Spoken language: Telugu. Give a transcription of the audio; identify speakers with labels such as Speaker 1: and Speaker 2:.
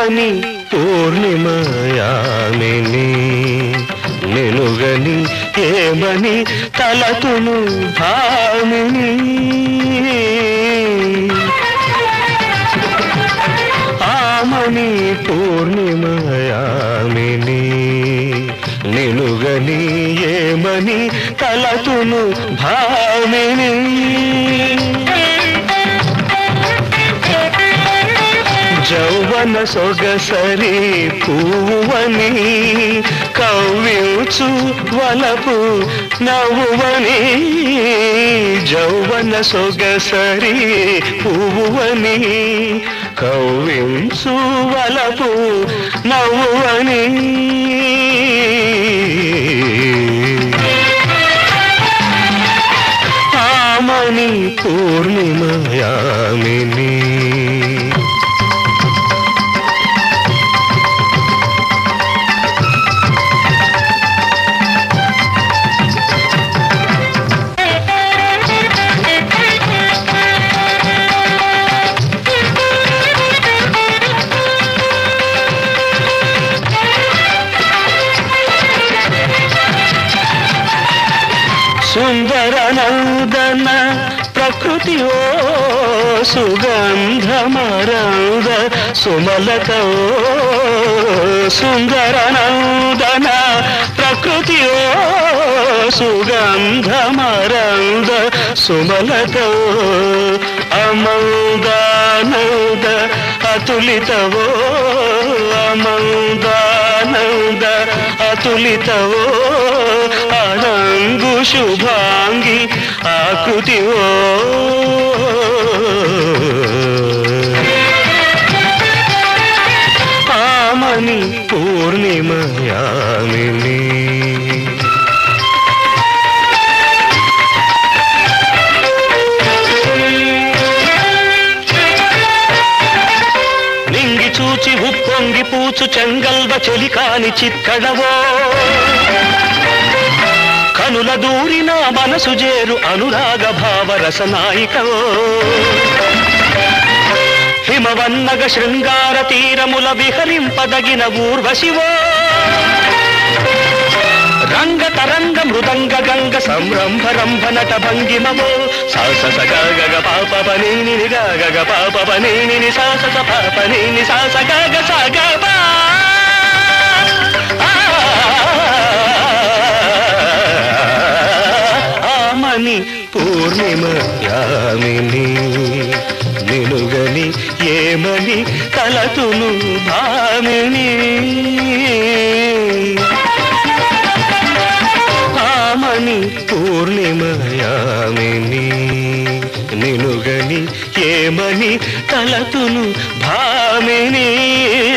Speaker 1: ఆమని పూర్ణిమయామిని నిలుగని ఏమని తలతును భామిని ఆమని పూర్ణిమయామిని నిలుగని ఏమని తలతును భామిని జౌవన సొగసరి పువ్వని కవ్వించు వలపు నవ్వువని జౌవన సొగసరి పువ్వని కవ్వించు వలపు నవ్వువని ఆమని పూర్ణిమయామిని సుందర నందన ప్రకృతి ఓ సుగంధమరంద సుమలత ఓ సుందర నందన ప్రకృతి ఓ సుగంధమరంద సుమలత ఓ అమందానంద అతులితవో అమందానంద అతులితవో అనంగు శుభాంగి ఆకృతివో ఆమని పూర్ణిమయామిని నింగి చూచి ఉప్పొంగి పూచు చెంగల్వ చెలికాని చిక్కడవో కనుల దూరిన మనసు జేరు అనురాగ భావ రసనాయికవో హిమవన్నగ శృంగార తీరముల విహరింపదగిన ఊర్వశివో రంగ తరంగ మృదంగ గంగ సంరంభ రంభ నట భంగిమవో సాస సగ గగ పాప పనీని గగ పాప పనీని సాస స పాప నీని సాస గగ సగ పా ఆమని పూర్ణిమ యామిని నిలుగని ఏమని తలతును భామిని ఆమని పూర్ణిమయామిని నిలుగని ఏమని తలతును భామిని